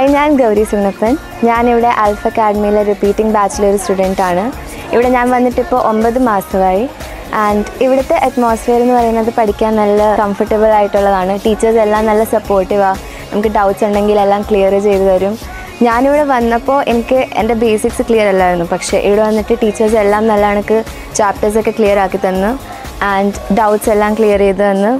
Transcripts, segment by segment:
Hi ഞാൻ ഗൗരി സുനപ്പൻ ഞാനിവിടെ alpha അക്കാഡമിയിലെ repeating ബാച്ചിലെ ഒരു സ്റ്റുഡൻ്റ് ആണ് ഇവിടെ ഞാൻ വന്നിട്ടിപ്പോൾ ഒമ്പത് മാസമായി ആൻഡ് ഇവിടുത്തെ അറ്റ്മോസ്ഫിയർ എന്ന് പറയുന്നത് പഠിക്കാൻ നല്ല കംഫർട്ടബിൾ ആയിട്ടുള്ളതാണ് ടീച്ചേഴ്സ് എല്ലാം നല്ല സപ്പോർട്ടീവാണ് നമുക്ക് ഡൗട്ട്സ് ഉണ്ടെങ്കിൽ എല്ലാം ക്ലിയർ ചെയ്തു തരും ഞാനിവിടെ വന്നപ്പോൾ എനിക്ക് എൻ്റെ ബേസിക്സ് ക്ലിയർ അല്ലായിരുന്നു പക്ഷേ ഇവിടെ വന്നിട്ട് ടീച്ചേഴ്സ് എല്ലാം നല്ല കണക്ക് ചാപ്റ്റേഴ്സൊക്കെ ക്ലിയർ ആക്കി തന്നു ആൻഡ് ഡൗട്ട്സ് എല്ലാം ക്ലിയർ ചെയ്ത് തന്നു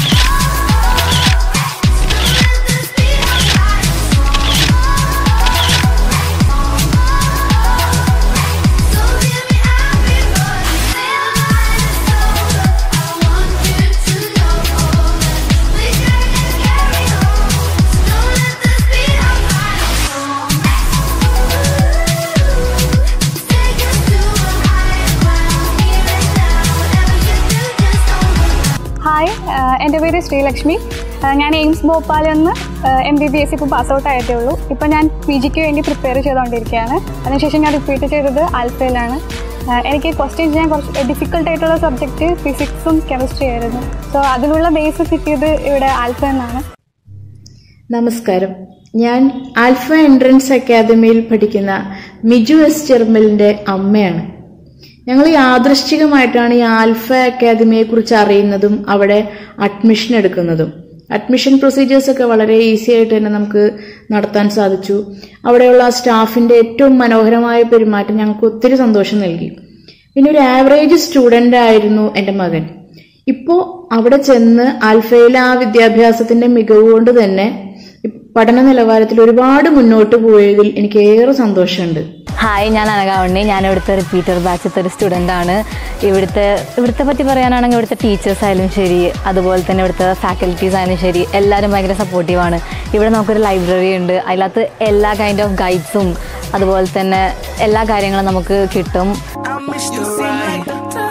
ഹായ് ആഹ് എൻ്റെ പേര് ശ്രീലക്ഷ്മി ആഹ് ഞാൻ എയിംസ് ഭോപ്പാലിൽ നിന്ന് എം ബി ബി എസ് ഇപ്പോൾ പാസ് ഔട്ട് ആയിട്ടേ ഉള്ളൂ ഇപ്പോൾ ഞാൻ പി ജിക്ക് വേണ്ടി പ്രിപ്പയർ ചെയ്തുകൊണ്ടിരിക്കുകയാണ് അതിനുശേഷം ഞാൻ റിപ്പീറ്റ് ചെയ്തത് ആൽഫയിലാണ് ആഹ് എനിക്ക് ക്വസ്റ്റ്യൻ ചെയ്യാൻ കുറച്ച് ഡിഫിക്കൽട്ട് ആയിട്ടുള്ള സബ്ജക്റ്റ് ഫിസിക്സും കെമിസ്ട്രി ആയിരുന്നു സോ അതിനുള്ള ബേസ് കിട്ടിയത് ഇവിടെ ആൽഫ എന്നാണ് നമസ്കാരം ഞാൻ ആൽഫ എൻട്രൻസ് അക്കാദമിയിൽ പഠിക്കുന്ന മിജു എസ് ചെർമലിന്റെ അമ്മയാണ് ഞങ്ങൾ യാദൃശ്ചികമായിട്ടാണ് ഈ ആൽഫ അക്കാദമിയെ കുറിച്ച് അറിയുന്നതും അവിടെ അഡ്മിഷൻ എടുക്കുന്നതും അഡ്മിഷൻ പ്രൊസീജിയേഴ്സ് ഒക്കെ വളരെ ഈസി ആയിട്ട് തന്നെ നമുക്ക് നടത്താൻ സാധിച്ചു അവിടെയുള്ള സ്റ്റാഫിന്റെ ഏറ്റവും മനോഹരമായ പെരുമാറ്റം ഞങ്ങൾക്ക് ഒത്തിരി സന്തോഷം നൽകി പിന്നെ ഒരു ആവറേജ് സ്റ്റുഡന്റ് ആയിരുന്നു എൻ്റെ മകൻ ഇപ്പോ അവിടെ ചെന്ന് ആൽഫയിലെ ആ വിദ്യാഭ്യാസത്തിന്റെ മികവ് കൊണ്ട് തന്നെ പഠന നിലവാരത്തിൽ ഒരുപാട് മുന്നോട്ട് പോയതിൽ എനിക്ക് ഏറെ സന്തോഷമുണ്ട് ഹായ് ഞാൻ അനകാവണ്ണി ഞാൻ ഇവിടുത്തെ റിപ്പീറ്റർ ബാച്ചത്തെ ഒരു സ്റ്റുഡൻ്റ് ആണ് ഇവിടുത്തെ ഇവിടുത്തെ പറ്റി പറയാനാണെങ്കിൽ ഇവിടുത്തെ ടീച്ചേഴ്സ് ആയാലും ശരി അതുപോലെ തന്നെ ഇവിടുത്തെ ഫാക്കൽറ്റീസ് ആയാലും ശരി എല്ലാവരും ഭയങ്കര സപ്പോർട്ടീവാണ് ഇവിടെ നമുക്കൊരു ലൈബ്രറി ഉണ്ട് അതിനകത്ത് എല്ലാ കൈൻഡ് ഓഫ് ഗൈഡ്സും അതുപോലെ തന്നെ എല്ലാ കാര്യങ്ങളും നമുക്ക് കിട്ടും I miss the ride.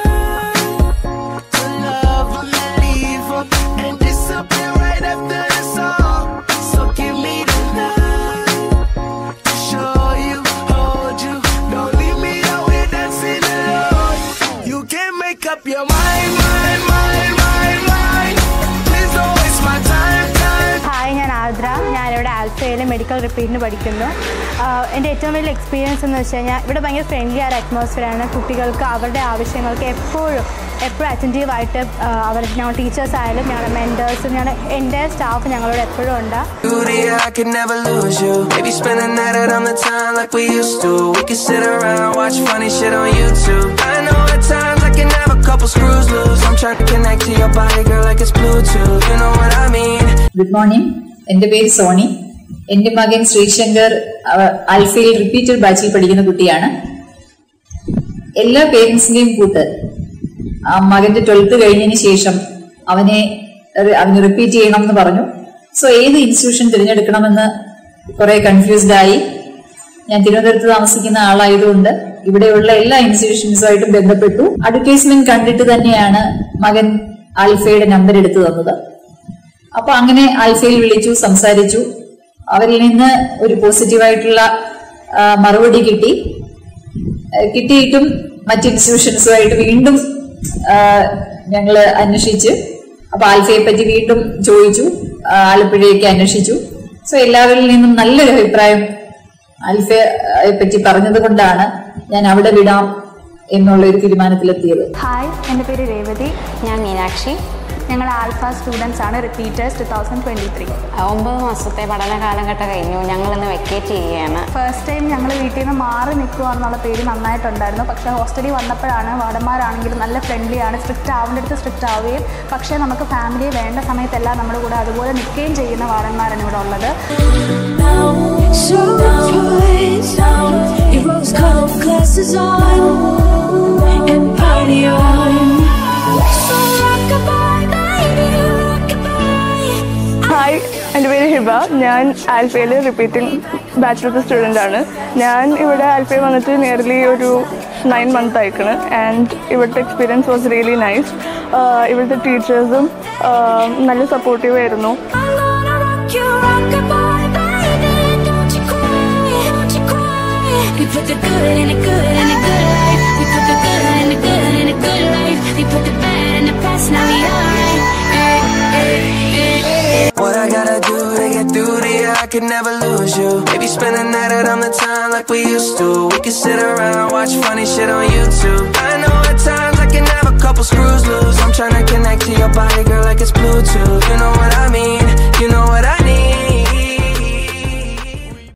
To love and leave up and disappear right after the song. So give me the night to show you, hold you. Don't leave me out here dancing alone. You can make up your mind, mind, mind, mind, mind. Please don't waste my time, time. Hi ഞാൻ ആദ്ര ഞാനിവിടെ ആൽഫയിലെ medical റിപ്പീറ്റിന് പഠിക്കുന്നു ആഹ് എൻ്റെ ഏറ്റവും വലിയ experience എന്ന് വെച്ച് കഴിഞ്ഞാൽ ഇവിടെ ഭയങ്കര ഫ്രണ്ട്ലി ആയ അറ്റ്മോസ്ഫിയറാണ് കുട്ടികൾക്ക് അവരുടെ ആവശ്യങ്ങൾക്ക് എപ്പോഴും എപ്പോഴും അറ്റൻറ്റീവായിട്ട് അവർ ഞങ്ങൾ ടീച്ചേഴ്സ് ആയാലും ഞങ്ങളുടെ മെൻറ്റേഴ്സും ഞങ്ങളുടെ എൻ്റെ സ്റ്റാഫ് ഞങ്ങളോട് എപ്പോഴും ഉണ്ട് Beauty, I could never lose you. Maybe spend the night out on the time like we used to. We could sit around, watch funny shit on YouTube. I know at times I can have a couple screws loose. I'm trying to connect to your body, girl, like it's Bluetooth. You know what I mean? Good morning എൻ്റെ പേര് Sony എൻ്റെ മകൻ ശ്രീശങ്കർ അവ- ആൽഫയിൽ repeated ബാച്ചിൽ പഠിക്കുന്ന കുട്ടിയാണ് എല്ലാ പേരൻസിന്റെയും കൂട്ട് ആ മകന്റെ ട്വൽത്ത് കഴിഞ്ഞതിന് ശേഷം അവനെ റി- അവന് റിപ്പീറ്റ് ചെയ്യണം എന്ന് പറഞ്ഞു സോ ഏത് ഇൻസ്റ്റിറ്റ്യൂഷൻ തിരഞ്ഞെടുക്കണമെന്ന് കുറെ കൺഫ്യൂസ്ഡ് ആയി ഞാൻ തിരുവനന്തപുരത്ത് താമസിക്കുന്ന ആളായതുകൊണ്ട് ഇവിടെയുള്ള എല്ലാ ഇൻസ്റ്റിറ്റ്യൂഷൻസുമായിട്ടും ബന്ധപ്പെട്ടു അഡ്വർടൈസ്മെന്റ് കണ്ടിട്ട് തന്നെയാണ് മകൻ ആൽഫയുടെ നമ്പർ എടുത്തു തന്നത് അപ്പൊ അങ്ങനെ ആൽഫയിൽ വിളിച്ചു സംസാരിച്ചു അവരിൽ നിന്ന് ഒരു പോസിറ്റീവായിട്ടുള്ള ആ, മറുപടി കിട്ടി ആ, കിട്ടിയിട്ടും മറ്റ് ഇൻസ്റ്റിറ്റ്യൂഷൻസുമായിട്ട് വീണ്ടും ഞങ്ങൾ അന്വേഷിച്ച് അപ്പൊ ആൽഫയെ പറ്റി വീണ്ടും ചോദിച്ചു ആ, ആലപ്പുഴയൊക്കെ അന്വേഷിച്ചു സോ എല്ലാവരിൽ നിന്നും നല്ലൊരു അഭിപ്രായം ആൽഫയെ പറ്റി പറഞ്ഞത് കൊണ്ടാണ് ഞാൻ അവിടെ വിടാം എന്നുള്ള ഒരു തീരുമാനത്തിലെത്തിയത് ഹായ് എൻ്റെ പേര് രേവതി ഞാൻ മീനാക്ഷി ഞങ്ങൾ ആൽഫ സ്റ്റുഡൻസ് ആണ് repeaters two thousand twenty three ഒമ്പത് മാസത്തെ പഠന കാലഘട്ടം കഴിഞ്ഞു ഞങ്ങളിന്ന് വെക്കേറ്റ് ചെയ്യുകയാണ് ഫസ്റ്റ് ടൈം ഞങ്ങൾ വീട്ടിൽ നിന്ന് മാറി നിൽക്കുക എന്നുള്ള പേര് നന്നായിട്ടുണ്ടായിരുന്നു പക്ഷേ ഹോസ്റ്റലിൽ വന്നപ്പോഴാണ് വാർഡന്മാരാണെങ്കിലും നല്ല ഫ്രണ്ട്ലി ആണ് സ്ട്രിക്റ്റ് ആവേണ്ടടുത്ത് സ്ട്രിക്റ്റ് ആവുകയും പക്ഷേ നമുക്ക് ഫാമിലിയെ വേണ്ട സമയത്തെല്ലാം നമ്മുടെ കൂടെ അതുപോലെ നിൽക്കുകയും ചെയ്യുന്ന വാർഡന്മാരാണ് ഇവിടെ ഉള്ളത് So now, your rose colored glasses on and party on. So rockabye, baby, rockabye. Hi എൻ്റെ പേര് ഹിബ ഞാൻ ആൽഫയിൽ റിപ്പീറ്റിംഗ് ബാച്ചിലത്തെ സ്റ്റുഡൻ്റ് ആണ് ഞാൻ ഇവിടെ ആൽഫയിൽ വന്നിട്ട് നിയർലി ഒരു നയൻ മന്ത് ആയിക്കണ് ആൻഡ് ഇവിടുത്തെ എക്സ്പീരിയൻസ് വാസ് റിയലി നൈസ് ഇവിടുത്തെ ടീച്ചേഴ്സും നല്ല സപ്പോർട്ടീവ് ആയിരുന്നു I'm gonna rock you, rockabye, baby. Don't you cry, don't you cry. We put the good in the good in the good life. We put the good in the good in the good life. We put the bad in the past, now we alright. Hey, hey, hey, hey. What I gotta do to get through to you, I could never lose you. Maybe spend a night out on the town like we used to. We could sit around, watch funny shit on YouTube. I know at times I can have a couple screws loose. I'm trying to connect to your body, girl, like it's Bluetooth.